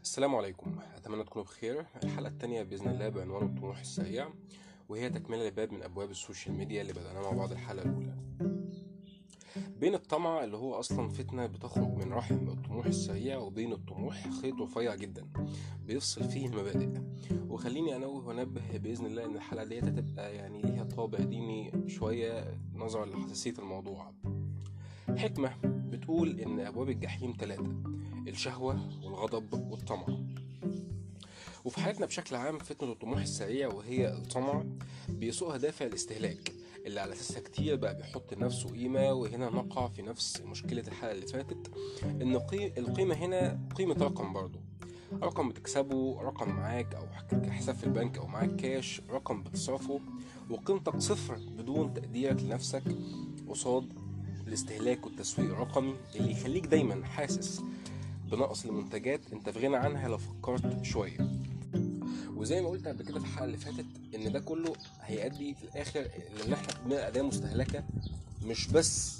السلام عليكم أتمنى تكونوا بخير الحلقة التانية بإذن الله بعنوان الطموح السريع وهي تكملة لباب من أبواب السوشيال ميديا اللي بدأناه مع بعض الحلقة الأولى بين الطمع اللي هو أصلا فتنة بتخرج من رحم الطموح السريع وبين الطموح خيط رفيع جدا بيفصل فيه المبادئ وخليني أنوه وأنبه بإذن الله إن الحلقة ديت هتبقى يعني ليها طابع ديني شوية نظرا لحساسية الموضوع حكمة بتقول إن أبواب الجحيم ثلاثة الشهوة والغضب والطمع وفي حياتنا بشكل عام فتنة الطموح السريع وهي الطمع بيسوقها دافع الاستهلاك اللي على أساسها كتير بقى بيحط لنفسه قيمة وهنا نقع في نفس مشكلة الحلقة اللي فاتت إن قي- القيمة هنا قيمة رقم برضه رقم بتكسبه رقم معاك أو حساب في البنك أو معاك كاش رقم بتصرفه وقيمتك صفر بدون تقديرك لنفسك قصاد الاستهلاك والتسويق الرقمي اللي يخليك دايما حاسس بنقص المنتجات انت في غنى عنها لو فكرت شويه وزي ما قلت قبل كده في الحلقه اللي فاتت ان ده كله هيؤدي في الاخر لان احنا بنبقى اداه مستهلكه مش بس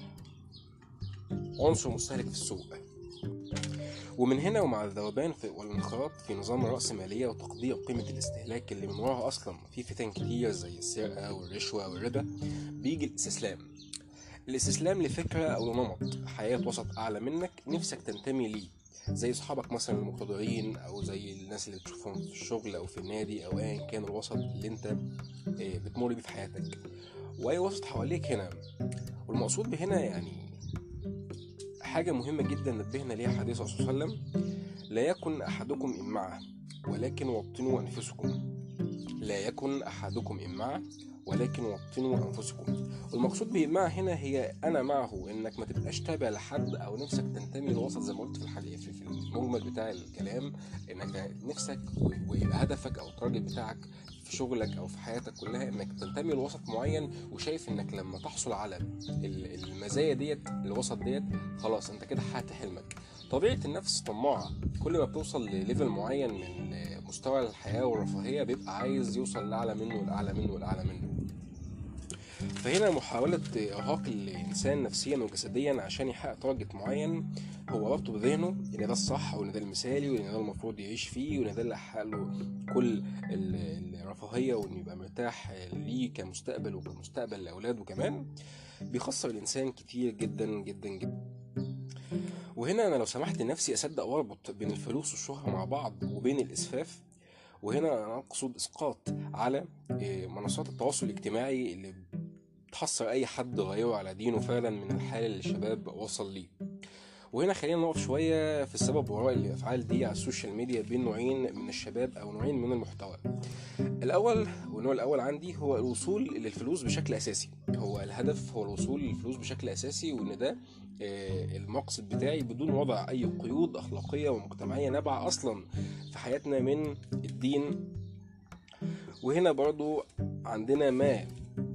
عنصر مستهلك في السوق ومن هنا ومع الذوبان في والانخراط في نظام الرأسمالية وتقدير قيمة الاستهلاك اللي من وراها أصلا في فتن كتير زي السرقة والرشوة والربا بيجي الاستسلام الاستسلام لفكرة أو لنمط حياة وسط أعلى منك نفسك تنتمي ليه زي أصحابك مثلا المقتدرين أو زي الناس اللي بتشوفهم في الشغل أو في النادي أو أيا كان الوسط اللي أنت آه، بتمر بيه في حياتك وأي وسط حواليك هنا والمقصود بهنا يعني حاجة مهمة جدا نبهنا ليها حديث الرسول صلى الله عليه وسلم لا يكن أحدكم إمعة ولكن وطنوا أنفسكم لا يكن أحدكم إمعة ولكن وطنوا أنفسكم والمقصود بإمعة هنا هي أنا معه إنك ما تبقاش تابع لحد أو نفسك تنتمي لوسط زي ما قلت في الحديث في في المجمل بتاع الكلام إنك نفسك و- ويبقى هدفك أو التارجت بتاعك في شغلك أو في حياتك كلها إنك تنتمي لوسط معين وشايف إنك لما تحصل على ال- المزايا ديت الوسط ديت خلاص أنت كده حققت حلمك طبيعة النفس طماعة كل ما بتوصل لليفل معين من مستوى الحياة والرفاهية بيبقى عايز يوصل لأعلى منه لأعلى منه لأعلى منه فهنا محاولة إرهاق الإنسان نفسيا وجسديا عشان يحقق تارجت معين هو ربطه بذهنه إن ده الصح وإن ده المثالي وإن ده المفروض يعيش فيه وإن ده اللي هيحقق له كل ال- الرفاهية وإنه يبقى مرتاح ليه كمستقبل وكمستقبل لأولاده كمان بيخسر الإنسان كتير جدا جدا جدا وهنا أنا لو سمحت لنفسي أصدق وأربط بين الفلوس والشهرة مع بعض وبين الإسفاف وهنا أنا أقصد إسقاط على إيه، منصات التواصل الاجتماعي اللي تحصر اي حد غيره على دينه فعلا من الحال اللي الشباب وصل ليه وهنا خلينا نقف شوية في السبب وراء الأفعال دي على السوشيال ميديا بين نوعين من الشباب أو نوعين من المحتوى الأول والنوع الأول عندي هو الوصول للفلوس بشكل أساسي هو الهدف هو الوصول للفلوس بشكل أساسي وإن ده آه، المقصد بتاعي بدون وضع أي قيود أخلاقية ومجتمعية نابعة أصلا في حياتنا من الدين وهنا برضو عندنا ما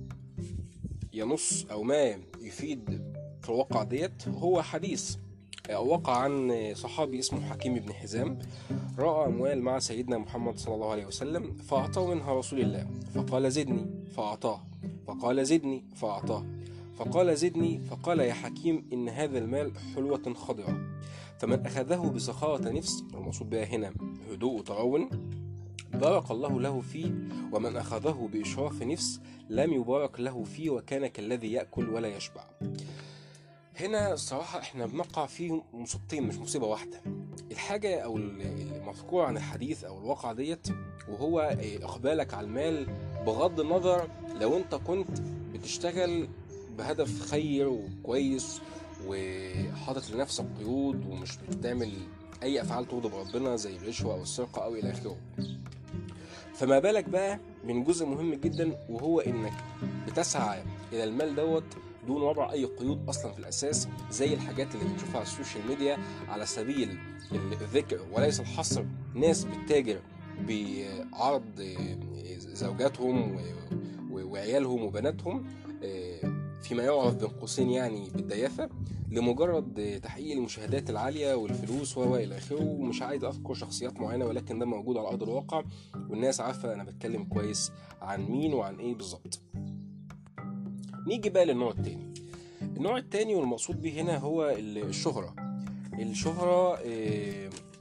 ينص او ما يفيد في الواقع ديت هو حديث أو وقع عن صحابي اسمه حكيم بن حزام رأى أموال مع سيدنا محمد صلى الله عليه وسلم فأعطاه منها رسول الله فقال زدني فأعطاه فقال زدني فأعطاه فقال زدني فقال يا حكيم إن هذا المال حلوة خضرة فمن أخذه بسخاوة نفس المقصود بها هنا هدوء وتعاون بارك الله له فيه ومن أخذه بإشراف نفس لم يبارك له فيه وكان كالذي يأكل ولا يشبع هنا الصراحة احنا بنقع في مصيبتين مش مصيبة واحدة الحاجة أو المذكورة عن الحديث أو الواقع ديت وهو إقبالك على المال بغض النظر لو أنت كنت بتشتغل بهدف خير وكويس وحاطط لنفسك قيود ومش بتعمل أي أفعال تغضب ربنا زي الرشوة أو السرقة أو إلى آخره فما بالك بقى من جزء مهم جدا وهو انك بتسعى الى المال دوت دون وضع اي قيود اصلا في الاساس زي الحاجات اللي بنشوفها على السوشيال ميديا على سبيل الذكر وليس الحصر ناس بتتاجر بعرض زوجاتهم و- و- وعيالهم وبناتهم فيما يعرف بين قوسين يعني بالديافه لمجرد تحقيق المشاهدات العاليه والفلوس و الى اخره ومش عايز اذكر شخصيات معينه ولكن ده موجود على ارض الواقع والناس عارفه انا بتكلم كويس عن مين وعن ايه بالظبط نيجي بقى للنوع التاني النوع التاني والمقصود به هنا هو الشهرة الشهرة آه،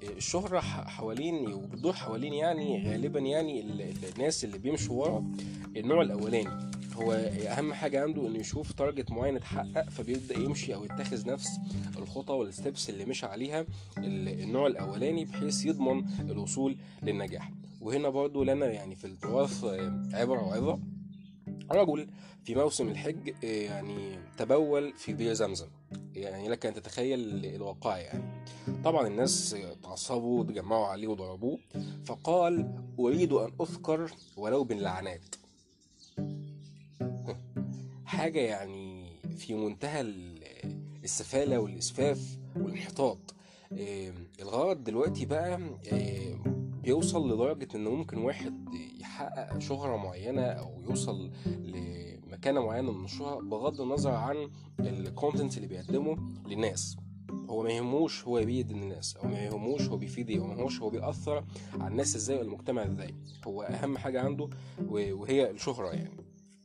الشهرة حوالين وبتدور حوالين يعني غالبا يعني الناس اللي بيمشوا ورا النوع الأولاني هو أهم حاجة عنده إنه يشوف تارجت معين اتحقق فبيبدأ يمشي أو يتخذ نفس الخطى والستبس اللي مشى عليها النوع الأولاني بحيث يضمن الوصول للنجاح وهنا برضو لنا يعني في التراث عبرة وعظة رجل في موسم الحج يعني تبول في بئر زمزم يعني لك ان تتخيل الواقع يعني طبعا الناس تعصبوا وتجمعوا عليه وضربوه فقال اريد ان اذكر ولو باللعنات حاجه يعني في منتهى السفاله والاسفاف والانحطاط الغرض دلوقتي بقى بيوصل لدرجة إن ممكن واحد يحقق شهرة معينة أو يوصل لمكانة معينة من الشهرة بغض النظر عن الكونتنت اللي بيقدمه للناس هو ما يهموش هو بيد الناس او ما يهموش هو بيفيد ايه او ما يهموش هو بيأثر على الناس ازاي والمجتمع ازاي هو اهم حاجة عنده وهي الشهرة يعني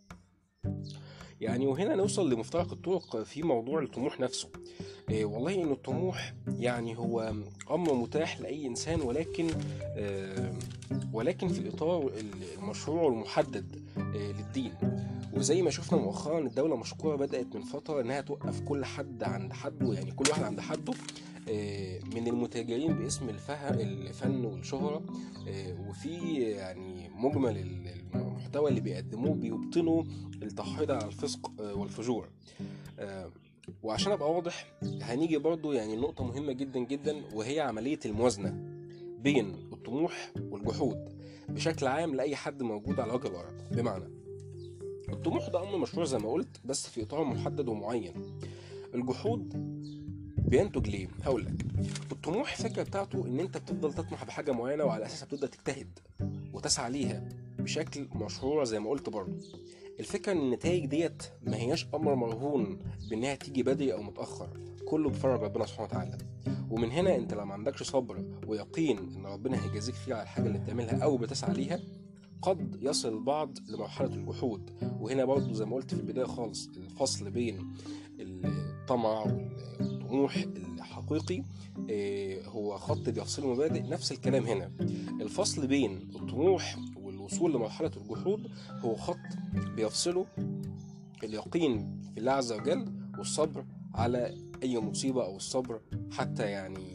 يعني وهنا نوصل لمفترق الطرق في موضوع الطموح نفسه إيه والله ان الطموح يعني هو امر متاح لاي انسان ولكن آه ولكن في الاطار المشروع والمحدد آه للدين وزي ما شفنا مؤخرا الدوله مشكوره بدات من فتره انها توقف كل حد عند حده يعني كل واحد عند حده آه من المتاجرين باسم الفن والشهره وفي يعني مجمل المحتوى اللي بيقدموه بيبطنوا التحريض على الفسق والفجور وعشان ابقى واضح هنيجي برضو يعني نقطة مهمة جدا جدا وهي عملية الموازنة بين الطموح والجحود بشكل عام لأي حد موجود على وجه الأرض بمعنى الطموح ده أمر مشروع زي ما قلت بس في إطار محدد ومعين الجحود بينتج ليه؟ هقول لك الطموح الفكرة بتاعته إن أنت بتفضل تطمح بحاجة معينة وعلى أساسها بتبدأ تجتهد وتسعى ليها بشكل مشروع زي ما قلت برضه الفكرة ان النتائج ديت ما هياش امر مرهون بانها تيجي بدري او متأخر كله بفرج ربنا سبحانه وتعالى ومن هنا انت لو ما عندكش صبر ويقين ان ربنا هيجازيك فيها على الحاجة اللي بتعملها او بتسعى ليها قد يصل البعض لمرحلة الجحود وهنا برضه زي ما قلت في البداية خالص الفصل بين الطمع والطموح الحقيقي هو خط بيفصل مبادئ نفس الكلام هنا الفصل بين الطموح الوصول لمرحلة الجحود هو خط بيفصله اليقين في الله عز وجل والصبر على أي مصيبة أو الصبر حتى يعني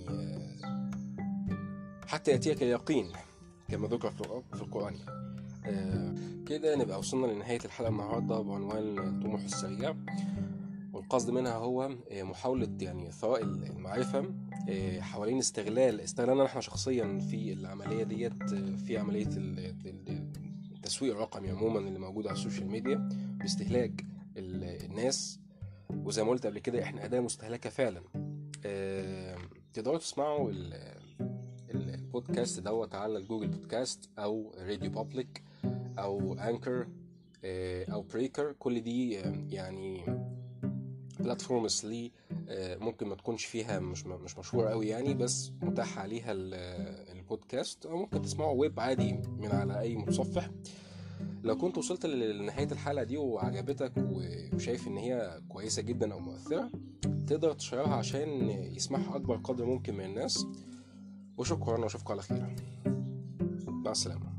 حتى يأتيك اليقين كما ذكر في القرآن كده نبقى وصلنا لنهاية الحلقة النهاردة بعنوان الطموح السريع والقصد منها هو محاولة يعني ثراء المعرفة حوالين استغلال استغلالنا احنا شخصيا في العملية ديت في عملية التسويق الرقمي عموما اللي موجود على السوشيال ميديا باستهلاك الناس وزي ما قلت قبل كده احنا أداة مستهلكة فعلا تقدروا تسمعوا البودكاست دوت على الجوجل بودكاست او راديو بابليك او انكر او بريكر كل دي يعني بلاتفورمز لي ممكن ما تكونش فيها مش مش مشهوره قوي يعني بس متاح عليها البودكاست او ممكن تسمعه ويب عادي من على اي متصفح لو كنت وصلت لنهايه الحلقه دي وعجبتك وشايف ان هي كويسه جدا او مؤثره تقدر تشيرها عشان يسمعها اكبر قدر ممكن من الناس وشكرا واشوفكم على خير مع السلامه